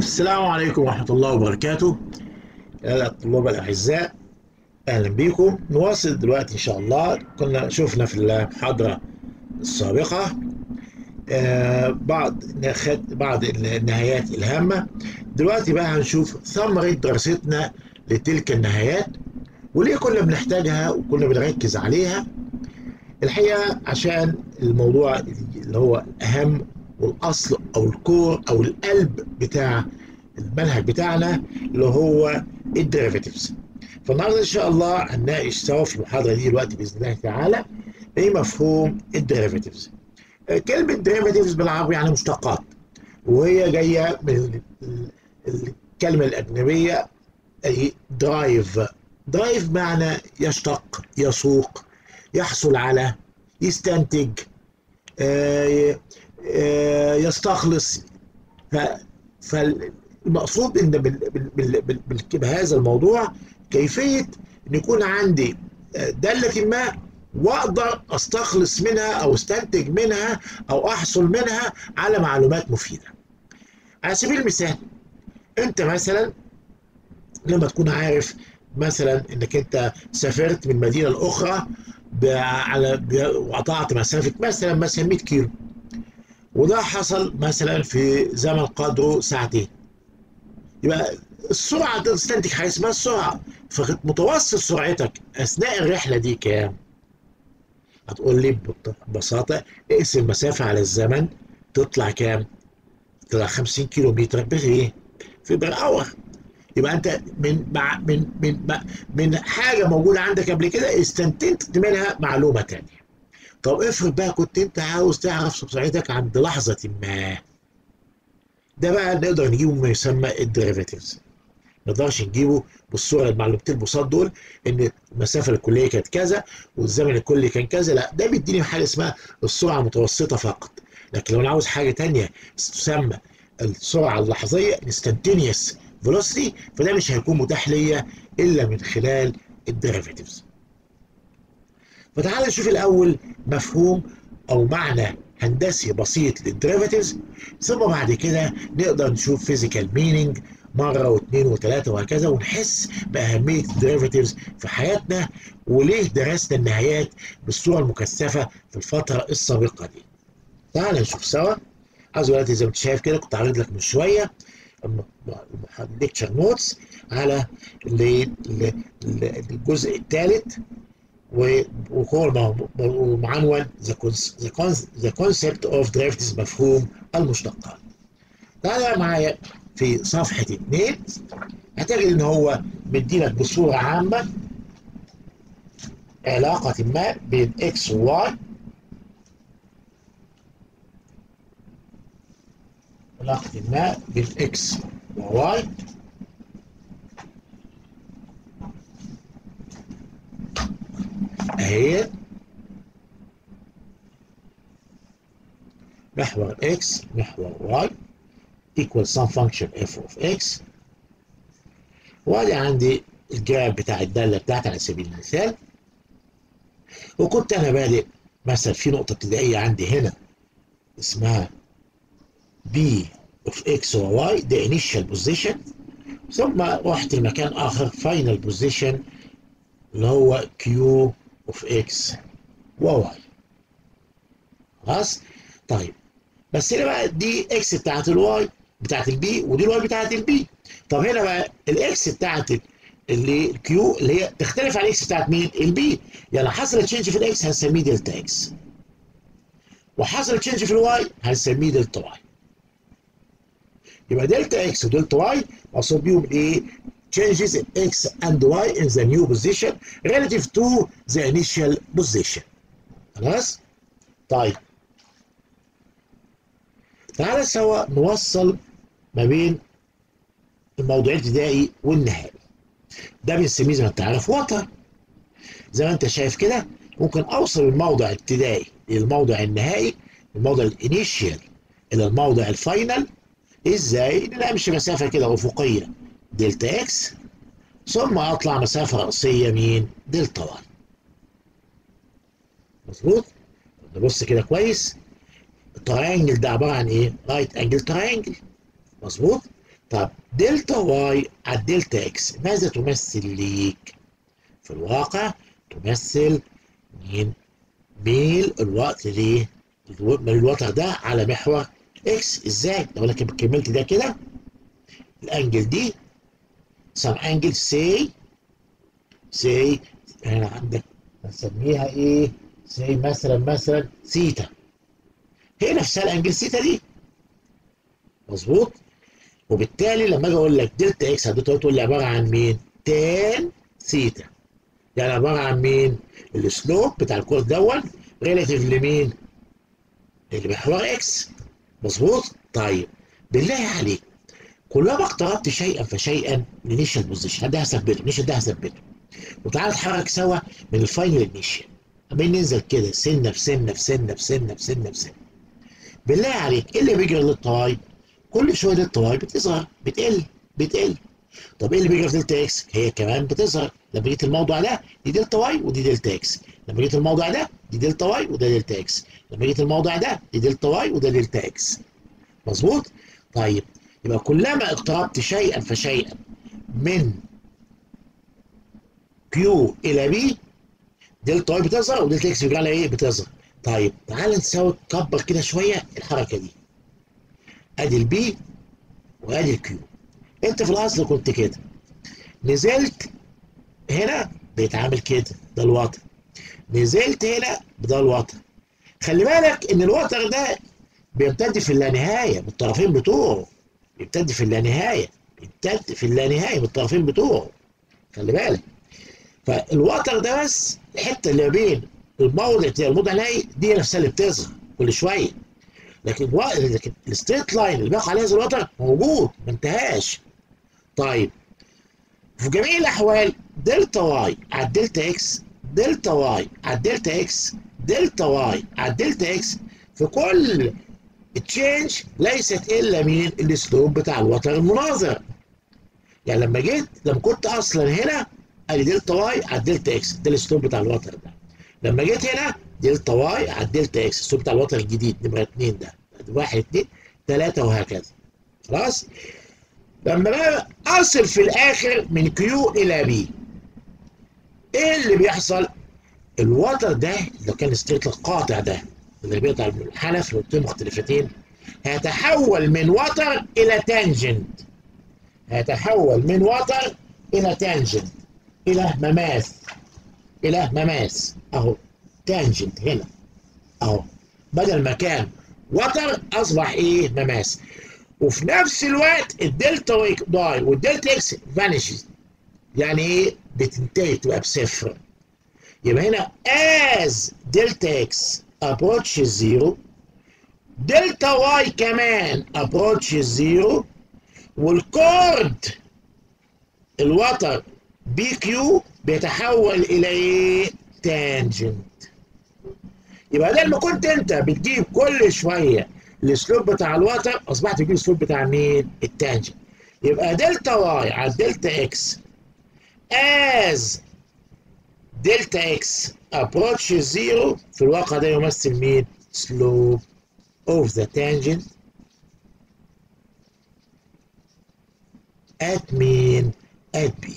السلام عليكم ورحمة الله وبركاته يا الطلاب الأعزاء أهلا بكم نواصل دلوقتي إن شاء الله كنا شفنا في المحاضرة السابقة آه بعض نخد بعض النهايات الهامة دلوقتي بقى هنشوف ثمرة دراستنا لتلك النهايات وليه كنا بنحتاجها وكنا بنركز عليها الحقيقة عشان الموضوع اللي هو أهم والاصل او الكور او القلب بتاع المنهج بتاعنا اللي هو الديريفاتيفز فالنهارده ان شاء الله هنناقش سوا في المحاضره دي دلوقتي باذن الله تعالى ايه مفهوم الديريفاتيفز كلمه ديريفاتيفز بالعربي يعني مشتقات وهي جايه من الكلمه الاجنبيه اي درايف درايف معنى يشتق يسوق يحصل على يستنتج آه يستخلص فالمقصود ان بهذا الموضوع كيفيه ان يكون عندي داله ما واقدر استخلص منها او استنتج منها او احصل منها على معلومات مفيده. على سبيل المثال انت مثلا لما تكون عارف مثلا انك انت سافرت من مدينه لاخرى على وقطعت مسافه مثلا مثلا 100 كيلو وده حصل مثلا في زمن قدره ساعتين يبقى السرعه تستنتج حاجه اسمها السرعه فمتوسط سرعتك اثناء الرحله دي كام؟ هتقول لي ببساطه اقسم المسافه على الزمن تطلع كام؟ تطلع 50 كيلو متر بايه؟ في بر اور يبقى انت من مع من من من حاجه موجوده عندك قبل كده استنتجت منها معلومه ثانيه طب افرض بقى كنت انت عاوز تعرف سرعتك عند لحظة ما ده بقى نقدر نجيبه ما يسمى الديريفاتيفز ما نقدرش نجيبه بالصورة المعلومتين البساط دول ان المسافة الكلية كانت كذا والزمن الكلي كان كذا لا ده بيديني حاجة اسمها السرعة المتوسطة فقط لكن لو انا عاوز حاجة تانية تسمى السرعة اللحظية instantaneous velocity فده مش هيكون متاح ليا الا من خلال الديريفاتيفز فتعال نشوف الاول مفهوم او معنى هندسي بسيط للديريفاتيفز ثم بعد كده نقدر نشوف فيزيكال مينينج مره واثنين وثلاثه وهكذا ونحس باهميه الديريفاتيفز في حياتنا وليه درسنا النهايات بالصوره المكثفه في الفتره السابقه دي. تعال نشوف سوا عايز دلوقتي زي ما انت شايف كده كنت عارض لك من شويه ليكتشر نوتس على الجزء الثالث وهو معنون the concept of derivatives مفهوم المشتقات. تعالى معايا في صفحة اثنين هتجد ان هو مديلك بصورة عامة علاقة ما بين x و y علاقة ما بين x و y اهي محور x محور y equal some function f of x وادي عندي الجراب بتاع الدالة بتاعتي على سبيل المثال وكنت انا بادئ مثلا في نقطة ابتدائية عندي هنا اسمها b of x و y ده initial position ثم رحت لمكان اخر final position اللي هو q of x و y خلاص طيب بس هنا بقى دي x بتاعت الواي بتاعت البي ودي الواي بتاعت البي طب هنا بقى الاكس بتاعت اللي الكيو اللي هي تختلف عن الاكس بتاعت مين البي يعني حصل تشينج في الاكس هنسميه دلتا اكس وحصل تشينج في الواي هنسميه دلتا واي يبقى دلتا اكس ودلتا واي مقصود بيهم ايه changes in x and y in the new position relative to the initial position خلاص طيب تعالى سوا نوصل ما بين الموضوع الابتدائي والنهائي ده بنسميه زي ما انت عارف وتر زي ما انت شايف كده ممكن اوصل من الموضع الابتدائي للموضع النهائي الموضع الانيشيال الى الموضع الفاينل ازاي؟ ان امشي مسافه كده افقيه دلتا اكس ثم اطلع مسافه راسيه مين؟ دلتا واي مظبوط؟ نبص كده كويس التراينجل ده عباره عن ايه؟ رايت انجل تراينجل مظبوط؟ طب دلتا واي على الدلتا اكس ماذا تمثل ليك؟ في الواقع تمثل مين؟ ميل الوقت ليه؟ من الوتر ده على محور اكس ازاي؟ لو انا كملت ده كده الانجل دي some angle say say هنا عندك هنسميها ايه؟ say مثلا مثلا ثيتا هي نفسها الانجل ثيتا دي مظبوط؟ وبالتالي لما اجي اقول لك دلتا اكس هتقول تقول لي عباره عن مين؟ تان ثيتا يعني عباره عن مين؟ السلوب بتاع الكورس دون ريلاتيف لمين؟ لمحور اكس مظبوط؟ طيب بالله عليك كلما اقتربت شيئا فشيئا لنيشال بوزيشن ده هثبته نيشال ده هثبته وتعالى نتحرك سوا من الفاينل نيشال عمالين ننزل كده سنه في سنه في سنه في سنه في سنه في سنه بالله عليك ايه اللي بيجري للطواي؟ كل شويه الطواي بتصغر بتقل بتقل طب ايه اللي بيجري في دلتا اكس؟ هي كمان بتصغر لما جيت الموضوع ده دي دلتا واي ودي دلتا اكس لما جيت الموضوع ده دي دلتا واي وده دلتا اكس لما جيت الموضوع ده دي دلتا واي وده دلتا اكس مظبوط؟ طيب يبقى كلما اقتربت شيئا فشيئا من كيو الى بي دلتا واي بتظهر ودلتا اكس بيجري على ايه؟ بتظهر طيب تعال نساوي كبر كده شويه الحركه دي ادي البي وادي الكيو انت في الاصل كنت كده نزلت هنا بيتعامل كده ده الوتر نزلت هنا بده الوتر خلي بالك ان الوتر ده بيمتد في اللانهايه بالطرفين بتوعه بيمتد في اللانهايه بيمتد في اللانهايه بالطرفين بتوعه خلي بالك فالوتر ده بس الحته اللي بين الموضع الموضع النهائي دي نفسها اللي بتظهر كل شويه لكن و... لكن الستريت لاين اللي بيقع عليها هذا الوتر موجود ما انتهاش طيب في جميع الاحوال دلتا واي على الدلتا اكس دلتا واي على الدلتا اكس دلتا واي على الدلتا اكس في كل تشينج ليست الا مين الاسلوب بتاع الوتر المناظر يعني لما جيت لما كنت اصلا هنا ادي دلتا واي على الدلتا اكس ده الاسلوب بتاع الوتر ده لما جيت هنا دلتا واي على الدلتا اكس الاسلوب بتاع الوتر الجديد نمره 2 ده واحد اثنين ثلاثة وهكذا خلاص لما بقى اصل في الاخر من كيو الى بي ايه اللي بيحصل الوتر ده لو كان ستريت القاطع ده اللي بيقطع من الحنف نقطتين مختلفتين هيتحول من وتر الى تانجنت هيتحول من وتر الى تانجنت الى مماس الى مماس اهو تانجنت هنا اهو بدل ما كان وتر اصبح ايه مماس وفي نفس الوقت الدلتا واي والدلتا اكس فانيشز يعني ايه بتنتهي تبقى بصفر يبقى هنا as دلتا اكس approaches zero دلتا واي كمان approaches zero والكورد الوتر بي كيو بيتحول الى ايه تانجنت يبقى ده لما كنت انت بتجيب كل شويه الاسلوب بتاع الوتر اصبحت تجيب الاسلوب بتاع مين التانجنت يبقى دلتا واي على دلتا اكس as دلتا اكس approaches zero في الواقع ده يمثل مين slope of the tangent at مين at b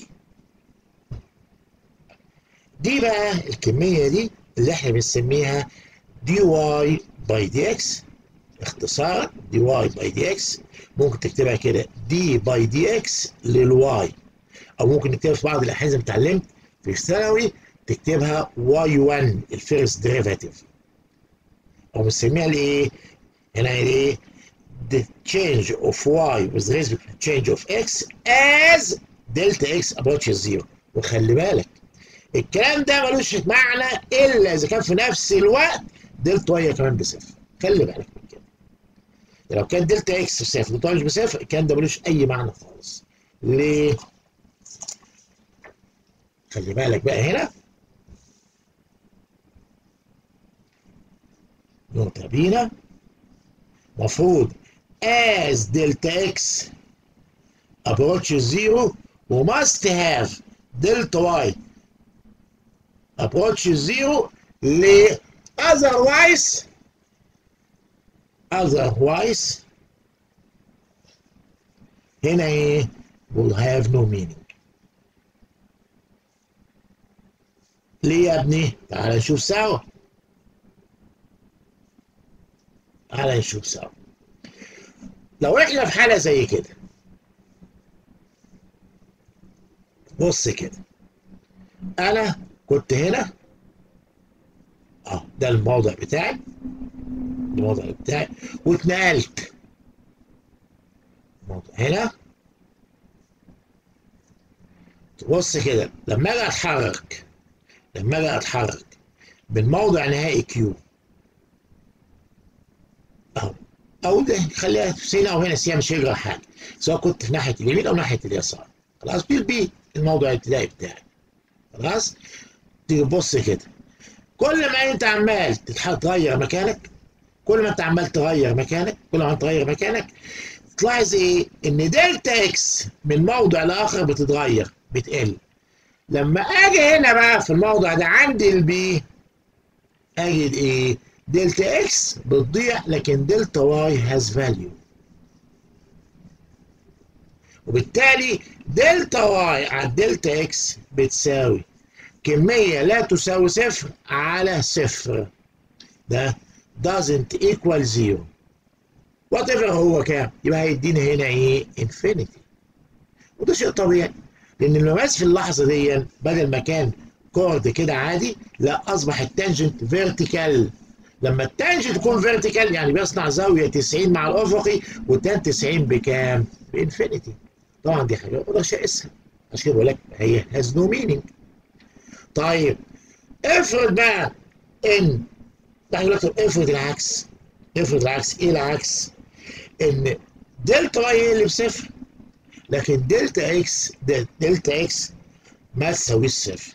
دي بقى الكمية دي اللي احنا بنسميها دي واي باي دي اكس اختصار دي واي باي دي اكس ممكن تكتبها كده دي باي دي اكس للواي او ممكن نكتبها في بعض الاحيان زي ما اتعلمت في الثانوي تكتبها واي 1 الفيرست ديريفاتيف او بنسميها الايه؟ هنا ايه؟ the change of y with respect to change of x as delta x approaches zero وخلي بالك الكلام ده ملوش معنى الا اذا كان في نفس الوقت دلتا واي كمان بصفر خلي بالك من كده لو كان دلتا اكس بصفر دلتا مش بصفر الكلام ده ملوش اي معنى خالص ليه؟ خلي بالك بقى هنا نقطة بينا مفروض as delta x approaches zero we must have delta y approaches zero ل otherwise otherwise هنا ايه will have no meaning ليه يا ابني تعال نشوف سوا تعال نشوف سوا لو احنا في حاله زي كده بص كده انا كنت هنا اه ده الموضع بتاعي الموضع بتاعي واتنقلت الموضع هنا تبص كده لما اجي اتحرك لما اجي اتحرك من موضع نهائي كيو اهو او ده خليها في هنا او هنا سي مش هيجرى حاجه سواء كنت في ناحيه اليمين او ناحيه اليسار خلاص بي البي الموضع الابتدائي بتاعي خلاص تيجي تبص كده كل ما انت عمال تغير مكانك كل ما انت عمال تغير مكانك كل ما انت تغير مكانك تلاحظ ايه ان دلتا اكس من موضع لاخر بتتغير بتقل لما اجي هنا بقى في الموضع ده عندي البي اجد ايه دلتا اكس بتضيع لكن دلتا واي هاز فاليو وبالتالي دلتا واي على دلتا اكس بتساوي كمية لا تساوي صفر على صفر ده doesn't equal zero وات ايفر هو كام يبقى هيدينا هنا ايه انفينيتي وده شيء طبيعي لان المماس في اللحظه دي بدل ما كان كورد كده عادي لا اصبح التانجنت فيرتيكال لما التانجنت يكون فيرتيكال يعني بيصنع زاويه 90 مع الافقي والتان 90 بكام؟ بانفينيتي طبعا دي حاجه وده شيء اسهل عشان كده بقول لك هي هاز نو مينينج طيب افرض بقى ان دلوقتي افرض العكس افرض العكس ايه العكس؟ ان دلتا واي هي اللي بصفر لكن دلتا اكس دلتا اكس ما تساويش صفر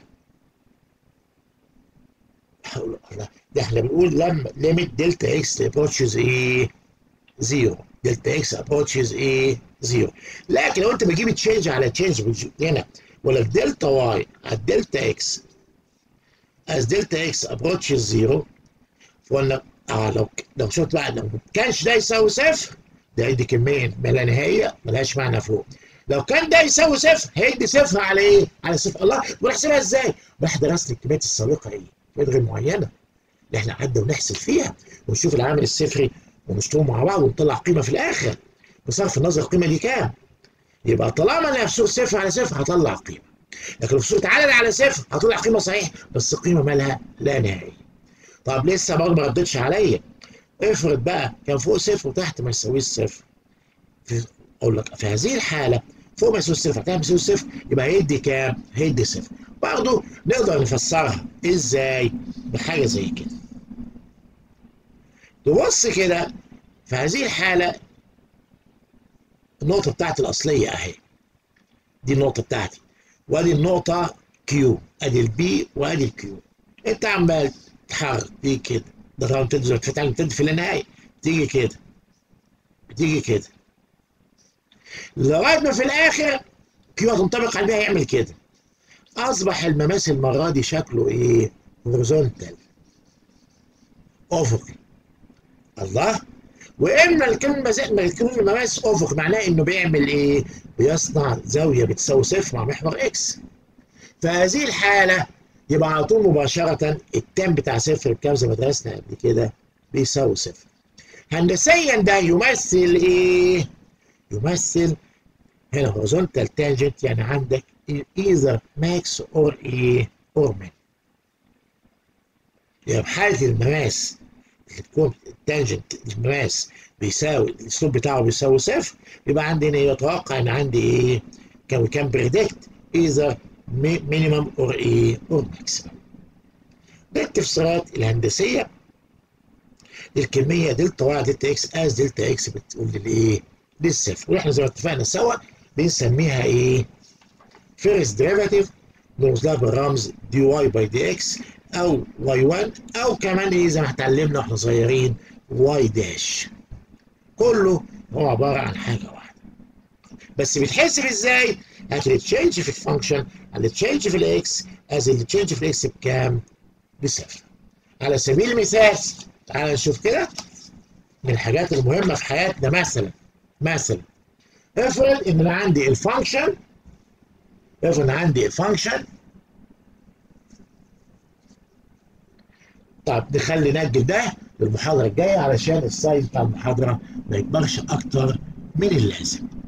ده احنا بنقول لما ليميت دلتا اكس ابروتشز ايه؟ زيرو دلتا اكس ابروتشز ايه؟ زيرو لكن لو انت بتجيب تشينج على تشينج هنا ولا دلتا واي على دلتا اكس as دلتا اكس ابروتشز زيرو ولا اه لو لو شفت بقى لو ما كانش ده يساوي صفر ده يدي كميه ما لا نهائيه ملهاش معنى فوق لو كان ده يساوي صفر هيدي صفر على ايه؟ على صفر الله ونحسبها ازاي؟ راح درسنا الكميات السابقه ايه؟ كميات غير معينه اللي احنا قعدنا ونحسب فيها ونشوف العامل الصفري ونشتغل مع بعض ونطلع قيمه في الاخر بصرف النظر القيمه دي كام؟ يبقى طالما انا في صوره صفر على صفر هطلع قيمه لكن لو في صوره عدد على صفر هطلع قيمه صحيح بس قيمه مالها لا نهائيه طب لسه برضه ما ردتش عليا افرض بقى كان فوق صفر وتحت ما يساويش صفر في اقول لك في هذه الحاله فوق ما يساوي صفر تحت ما يساوي صفر يبقى هيدي كام؟ هيدي صفر برضه نقدر نفسرها ازاي؟ بحاجه زي كده تبص كده في هذه الحاله النقطه بتاعتي الاصليه اهي دي النقطه بتاعتي وادي النقطه كيو ادي البي وادي الكيو انت عمال تحرك تيجي كده ده طبعا بتدي بتفتح بتدي في النهايه تيجي كده بتيجي كده لغايه ما في الاخر كيو هتنطبق عليها يعمل كده اصبح المماس المره دي شكله ايه؟ هوريزونتال افقي الله واما الكلمه زي ما الكلمه مماس افق معناه انه بيعمل ايه؟ بيصنع زاويه بتساوي صفر مع محور اكس في هذه الحاله يبقى على طول مباشره التان بتاع صفر بكام زي ما درسنا قبل كده بيساوي صفر هندسيا ده يمثل ايه؟ يمثل هنا هوريزونتال تانجنت يعني عندك either max or ايه or min يبقى بحالة المماس اللي تكون التانجنت المماس بيساوي الاسلوب بتاعه بيساوي صفر يبقى عندي هنا يتوقع ان عندي ايه كان كان بريدكت either minimum or ايه or maximum ده التفسيرات الهندسيه للكميه دلتا واي دلتا اكس از دلتا اكس بتقول للايه للصفر واحنا زي ما اتفقنا سوا بنسميها ايه فيرست ديريفاتيف نرمز لها بالرمز دي واي باي دي اكس او واي 1 او كمان ايه زي ما اتعلمنا واحنا صغيرين واي داش كله هو عباره عن حاجه واحده بس بيتحسب ازاي؟ هات التشينج في الفانكشن على التشينج في الاكس از التشينج في الاكس بكام؟ بصفر على سبيل المثال تعال نشوف كده من الحاجات المهمه في حياتنا مثلا مثلا افرض ان انا عندي الفانكشن افرض ان عندي الفانكشن طب نخلي نأجل ده للمحاضرة الجاية علشان السايز بتاع المحاضرة ما يكبرش أكتر من اللازم.